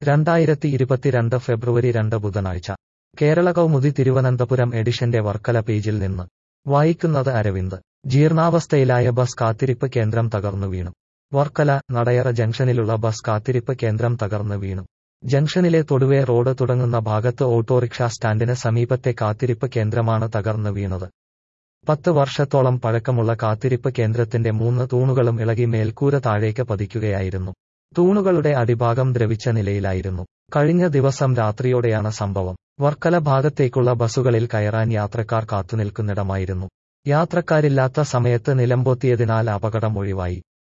രണ്ടായിരത്തി ഇരുപത്തിരണ്ട് ഫെബ്രുവരി രണ്ട് ബുധനാഴ്ച കേരള കൗമുദി തിരുവനന്തപുരം എഡിഷന്റെ വർക്കല പേജിൽ നിന്ന് വായിക്കുന്നത് അരവിന്ദ് ജീർണാവസ്ഥയിലായ ബസ് കാത്തിരിപ്പ് കേന്ദ്രം തകർന്നു വീണു വർക്കല നടയറ ജംഗ്ഷനിലുള്ള ബസ് കാത്തിരിപ്പ് കേന്ദ്രം തകർന്നു വീണു ജംഗ്ഷനിലെ തൊടുവേ റോഡ് തുടങ്ങുന്ന ഭാഗത്ത് ഓട്ടോറിക്ഷ സ്റ്റാൻഡിന് സമീപത്തെ കാത്തിരിപ്പ് കേന്ദ്രമാണ് തകർന്നു വീണത് പത്ത് വർഷത്തോളം പഴക്കമുള്ള കാത്തിരിപ്പ് കേന്ദ്രത്തിന്റെ മൂന്ന് തൂണുകളും ഇളകി മേൽക്കൂര താഴേക്ക് പതിക്കുകയായിരുന്നു തൂണുകളുടെ അടിഭാഗം ദ്രവിച്ച നിലയിലായിരുന്നു കഴിഞ്ഞ ദിവസം രാത്രിയോടെയാണ് സംഭവം വർക്കല ഭാഗത്തേക്കുള്ള ബസ്സുകളിൽ കയറാൻ യാത്രക്കാർ കാത്തുനിൽക്കുന്നിടമായിരുന്നു യാത്രക്കാരില്ലാത്ത സമയത്ത് നിലംപൊത്തിയതിനാൽ അപകടം ഒഴിവായി